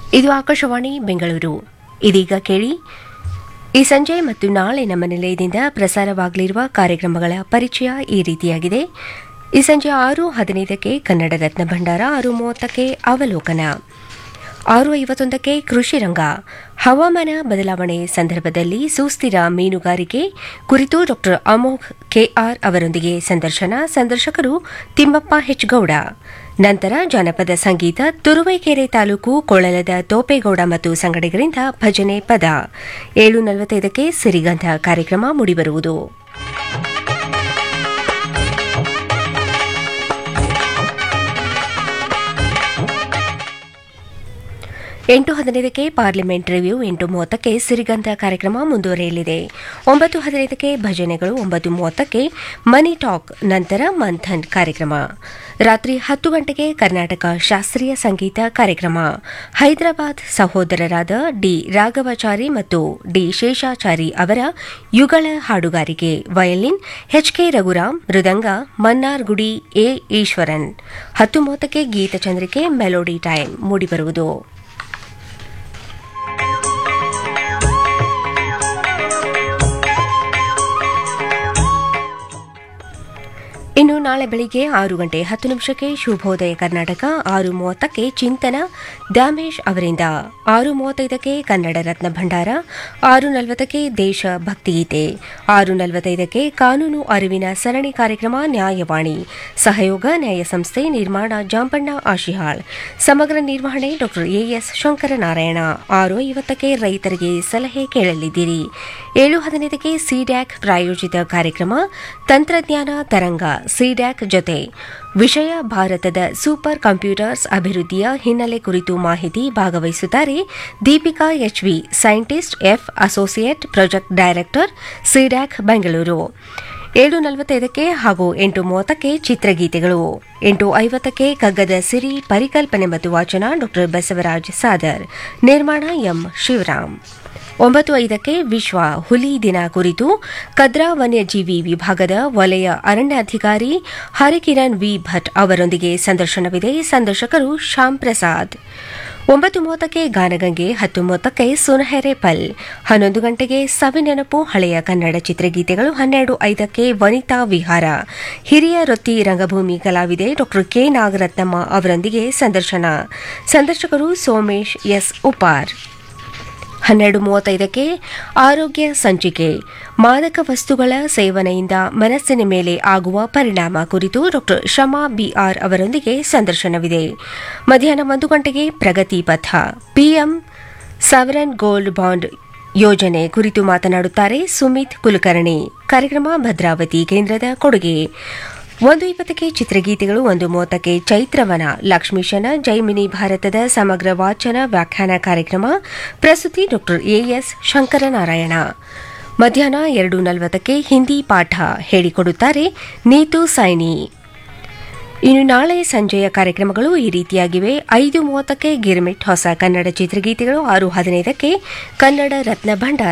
ಇದು ಆಕಾಶವಾಣಿ ಬೆಂಗಳೂರು ಇದೀಗ ಕೇಳಿ ಈ ಸಂಜೆ ಮತ್ತು ನಾಳೆ ನಮ್ಮ ನಿಲಯದಿಂದ ಪ್ರಸಾರವಾಗಲಿರುವ ಕಾರ್ಯಕ್ರಮಗಳ ಪರಿಚಯ ಈ ರೀತಿಯಾಗಿದೆ ಈ ಸಂಜೆ ಆರು ಹದಿನೈದಕ್ಕೆ ಕನ್ನಡ ರತ್ನ ಭಂಡಾರ ಆರು ಮೂವತ್ತಕ್ಕೆ ಅವಲೋಕನ ಆರು ಐವತ್ತೊಂದಕ್ಕೆ ಕೃಷಿ ರಂಗ ಹವಾಮಾನ ಬದಲಾವಣೆ ಸಂದರ್ಭದಲ್ಲಿ ಸುಸ್ಥಿರ ಮೀನುಗಾರಿಕೆ ಕುರಿತು ಡಾ ಅಮೋಘ್ ಕೆಆರ್ ಅವರೊಂದಿಗೆ ಸಂದರ್ಶನ ಸಂದರ್ಶಕರು ತಿಮ್ಮಪ್ಪ ಹೆಚ್ ಗೌಡ ನಂತರ ಜಾನಪದ ಸಂಗೀತ ತುರುವೇಕೆರೆ ತಾಲೂಕು ಕೊಳಲದ ತೋಪೇಗೌಡ ಮತ್ತು ಸಂಗಡಿಗರಿಂದ ಭಜನೆ ಪದ ಏಳು ನಲವತ್ತೈದಕ್ಕೆ ಸಿರಿಗಂಧ ಕಾರ್ಯಕ್ರಮ ಮೂಡಿಬರುವುದು ಎಂಟು ಹದಿನೈದಕ್ಕೆ ಪಾರ್ಲಿಮೆಂಟ್ ರಿವ್ಯೂ ಎಂಟು ಮೂವತ್ತಕ್ಕೆ ಸಿರಿಗಂಧ ಕಾರ್ಯಕ್ರಮ ಮುಂದುವರಿಯಲಿದೆ ಒಂಬತ್ತು ಹದಿನೈದಕ್ಕೆ ಭಜನೆಗಳು ಒಂಬತ್ತು ಮೂವತ್ತಕ್ಕೆ ಮನಿ ಟಾಕ್ ನಂತರ ಮಂಥನ್ ಕಾರ್ಯಕ್ರಮ ರಾತ್ರಿ ಹತ್ತು ಗಂಟೆಗೆ ಕರ್ನಾಟಕ ಶಾಸ್ತ್ರೀಯ ಸಂಗೀತ ಕಾರ್ಯಕ್ರಮ ಹೈದರಾಬಾದ್ ಸಹೋದರರಾದ ಡಿ ರಾಘವಾಚಾರಿ ಮತ್ತು ಡಿ ಶೇಷಾಚಾರಿ ಅವರ ಯುಗಳ ಹಾಡುಗಾರಿಕೆ ವಯಲಿನ್ ಎಚ್ಕೆ ರಘುರಾಮ್ ಮೃದಂಗ ಮನ್ನಾರ್ಗುಡಿ ಎ ಈಶ್ವರನ್ ಹತ್ತು ಮೂವತ್ತಕ್ಕೆ ಗೀತಚಂದ್ರಿಕೆ ಮೆಲೋಡಿ ಟೈಮ್ ಮೂಡಿಬರುವುದು ಇನ್ನು ನಾಳೆ ಬೆಳಿಗ್ಗೆ ಆರು ಗಂಟೆ ಹತ್ತು ನಿಮಿಷಕ್ಕೆ ಶುಭೋದಯ ಕರ್ನಾಟಕ ಆರು ಮೂವತ್ತಕ್ಕೆ ಚಿಂತನ ದ್ಯಾಮೇಶ್ ಅವರಿಂದ ಆರು ಮೂವತ್ತೈದಕ್ಕೆ ಕನ್ನಡ ರತ್ನ ಭಂಡಾರ ಆರು ನಲವತ್ತಕ್ಕೆ ದೇಶ ಭಕ್ತಿಗೀತೆ ಆರು ನಲವತ್ತೈದಕ್ಕೆ ಕಾನೂನು ಅರಿವಿನ ಸರಣಿ ಕಾರ್ಯಕ್ರಮ ನ್ಯಾಯವಾಣಿ ಸಹಯೋಗ ನ್ಯಾಯ ಸಂಸ್ಥೆ ನಿರ್ಮಾಣ ಜಾಂಬಣ್ಣ ಆಶಿಹಾಳ್ ಸಮಗ್ರ ನಿರ್ವಹಣೆ ಡಾ ಎಎಸ್ ಶಂಕರನಾರಾಯಣ ಆರು ಐವತ್ತಕ್ಕೆ ರೈತರಿಗೆ ಸಲಹೆ ಕೇಳಲಿದ್ದೀರಿ ಏಳು ಹದಿನೈದಕ್ಕೆ ಸಿಡ್ಯಾಕ್ ಪ್ರಾಯೋಜಿತ ಕಾರ್ಯಕ್ರಮ ತಂತ್ರಜ್ಞಾನ ತರಂಗ ಸಿಡ್ಯಾಕ್ ಜೊತೆ ವಿಷಯ ಭಾರತದ ಸೂಪರ್ ಕಂಪ್ಯೂಟರ್ಸ್ ಅಭಿವೃದ್ಧಿಯ ಹಿನ್ನೆಲೆ ಕುರಿತು ಮಾಹಿತಿ ಭಾಗವಹಿಸುತ್ತಾರೆ Deepika H V scientist F associate project director CDAC Bengaluru ಏಳು ನಲವತ್ತೈದಕ್ಕೆ ಹಾಗೂ ಎಂಟು ಮೂವತ್ತಕ್ಕೆ ಚಿತ್ರಗೀತೆಗಳು ಎಂಟು ಐವತ್ತಕ್ಕೆ ಕಗ್ಗದ ಸಿರಿ ಪರಿಕಲ್ಪನೆ ಮತ್ತು ವಾಚನ ಡಾ ಬಸವರಾಜ್ ಸಾದರ್ ನಿರ್ಮಾಣ ಎಂ ಶಿವರಾಮ್ ಒಂಬತ್ತು ಐದಕ್ಕೆ ವಿಶ್ವ ಹುಲಿ ದಿನ ಕುರಿತು ಕದ್ರಾ ವನ್ಯಜೀವಿ ವಿಭಾಗದ ವಲಯ ಅರಣ್ಯಾಧಿಕಾರಿ ಹರಿಕಿರಣ್ ವಿ ಭಟ್ ಅವರೊಂದಿಗೆ ಸಂದರ್ಶನವಿದೆ ಸಂದರ್ಶಕರು ಶ್ಯಾಮ್ ಪ್ರಸಾದ್ ಒಂಬತ್ತು ಮೂವತ್ತಕ್ಕೆ ಗಾನಗಂಗೆ ಹತ್ತು ಮೂವತ್ತಕ್ಕೆ ಸುನಹೆರೆ ಪಲ್ ಹನ್ನೊಂದು ಗಂಟೆಗೆ ಸವಿನೆನಪು ಹಳೆಯ ಕನ್ನಡ ಚಿತ್ರಗೀತೆಗಳು ಹನ್ನೆರಡು ಐದಕ್ಕೆ ವನಿತಾ ವಿಹಾರ ಹಿರಿಯ ವೃತ್ತಿ ರಂಗಭೂಮಿ ಕಲಾವಿದೆ ಡಾ ಕೆ ನಾಗರತ್ನಮ್ಮ ಅವರೊಂದಿಗೆ ಸಂದರ್ಶನ ಸಂದರ್ಶಕರು ಸೋಮೇಶ್ ಎಸ್ ಉಪಾರ್ ಹನ್ನೆರಡು ಮೂವತ್ತೈದಕ್ಕೆ ಆರೋಗ್ಯ ಸಂಚಿಕೆ ಮಾದಕ ವಸ್ತುಗಳ ಸೇವನೆಯಿಂದ ಮನಸ್ಸಿನ ಮೇಲೆ ಆಗುವ ಪರಿಣಾಮ ಕುರಿತು ಡಾ ಶಮಾ ಬಿಆರ್ ಅವರೊಂದಿಗೆ ಸಂದರ್ಶನವಿದೆ ಮಧ್ಯಾಹ್ನ ಒಂದು ಗಂಟೆಗೆ ಪ್ರಗತಿ ಪಥ ಪಿಎಂ ಸವರನ್ ಗೋಲ್ಡ್ ಬಾಂಡ್ ಯೋಜನೆ ಕುರಿತು ಮಾತನಾಡುತ್ತಾರೆ ಸುಮಿತ್ ಕುಲಕರ್ಣಿ ಕಾರ್ಯಕ್ರಮ ಭದ್ರಾವತಿ ಕೇಂದ್ರದ ಕೊಡುಗೆ ಒಂದು ಇಪ್ಪತ್ತಕ್ಕೆ ಚಿತ್ರಗೀತೆಗಳು ಒಂದು ಮೂವತ್ತಕ್ಕೆ ಚೈತ್ರವನ ಲಕ್ಷ್ಮೀಶನ ಜೈಮಿನಿ ಭಾರತದ ಸಮಗ್ರ ವಾಚನ ವ್ಯಾಖ್ಯಾನ ಕಾರ್ಯಕ್ರಮ ಪ್ರಸ್ತುತಿ ಡಾ ಎಎಸ್ ಶಂಕರನಾರಾಯಣ ಮಧ್ಯಾಹ್ನ ಎರಡು ನಲವತ್ತಕ್ಕೆ ಹಿಂದಿ ಪಾಠ ಹೇಳಿಕೊಡುತ್ತಾರೆ ನೀತು ಸೈನಿ ಇನ್ನು ನಾಳೆ ಸಂಜೆಯ ಕಾರ್ಯಕ್ರಮಗಳು ಈ ರೀತಿಯಾಗಿವೆ ಐದು ಮೂವತ್ತಕ್ಕೆ ಗಿರ್ಮಿಟ್ ಹೊಸ ಕನ್ನಡ ಚಿತ್ರಗೀತೆಗಳು ಆರು ಹದಿನೈದಕ್ಕೆ ಕನ್ನಡ ರತ್ನ ಭಂಡಾರ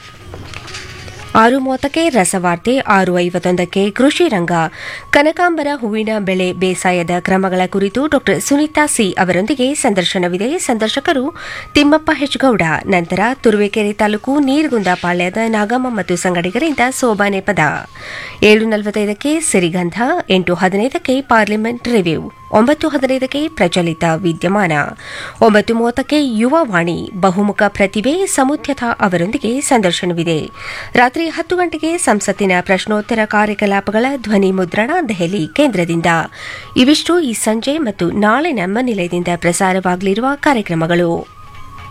ಆರು ಮೂವತ್ತಕ್ಕೆ ರಸವಾರ್ತೆ ಆರು ಐವತ್ತೊಂದಕ್ಕೆ ಕೃಷಿ ರಂಗ ಕನಕಾಂಬರ ಹೂವಿನ ಬೆಳೆ ಬೇಸಾಯದ ಕ್ರಮಗಳ ಕುರಿತು ಡಾ ಸುನೀತಾ ಸಿ ಅವರೊಂದಿಗೆ ಸಂದರ್ಶನವಿದೆ ಸಂದರ್ಶಕರು ತಿಮ್ಮಪ್ಪ ಹೆಚ್ಗೌಡ ನಂತರ ತುರುವೇಕೆರೆ ತಾಲೂಕು ನೀರ್ಗುಂದ ಪಾಳ್ಯದ ನಾಗಮ್ಮ ಮತ್ತು ಸಂಗಡಿಗರಿಂದ ಸೋಬಾನೆ ಪದ ಏಳು ನಲವತ್ತೈದಕ್ಕೆ ಸಿರಿಗಂಧ ಎಂಟು ಹದಿನೈದಕ್ಕೆ ಪಾರ್ಲಿಮೆಂಟ್ ರಿವ್ಯೂ ಒಂಬತ್ತು ಹದಿನೈದಕ್ಕೆ ಪ್ರಚಲಿತ ವಿದ್ಯಮಾನ ಒಂಬತ್ತು ಮೂವತ್ತಕ್ಕೆ ಯುವವಾಣಿ ಬಹುಮುಖ ಪ್ರತಿಭೆ ಸಮುದ್ಯತ ಅವರೊಂದಿಗೆ ಸಂದರ್ಶನವಿದೆ ರಾತ್ರಿ ಹತ್ತು ಗಂಟೆಗೆ ಸಂಸತ್ತಿನ ಪ್ರಶ್ನೋತ್ತರ ಕಾರ್ಯಕಲಾಪಗಳ ಧ್ವನಿ ಮುದ್ರಣ ದೆಹಲಿ ಕೇಂದ್ರದಿಂದ ಇವಿಷ್ಟು ಈ ಸಂಜೆ ಮತ್ತು ನಾಳೆ ನಮ್ಮ ನಿಲಯದಿಂದ ಪ್ರಸಾರವಾಗಲಿರುವ ಕಾರ್ಯಕ್ರಮಗಳು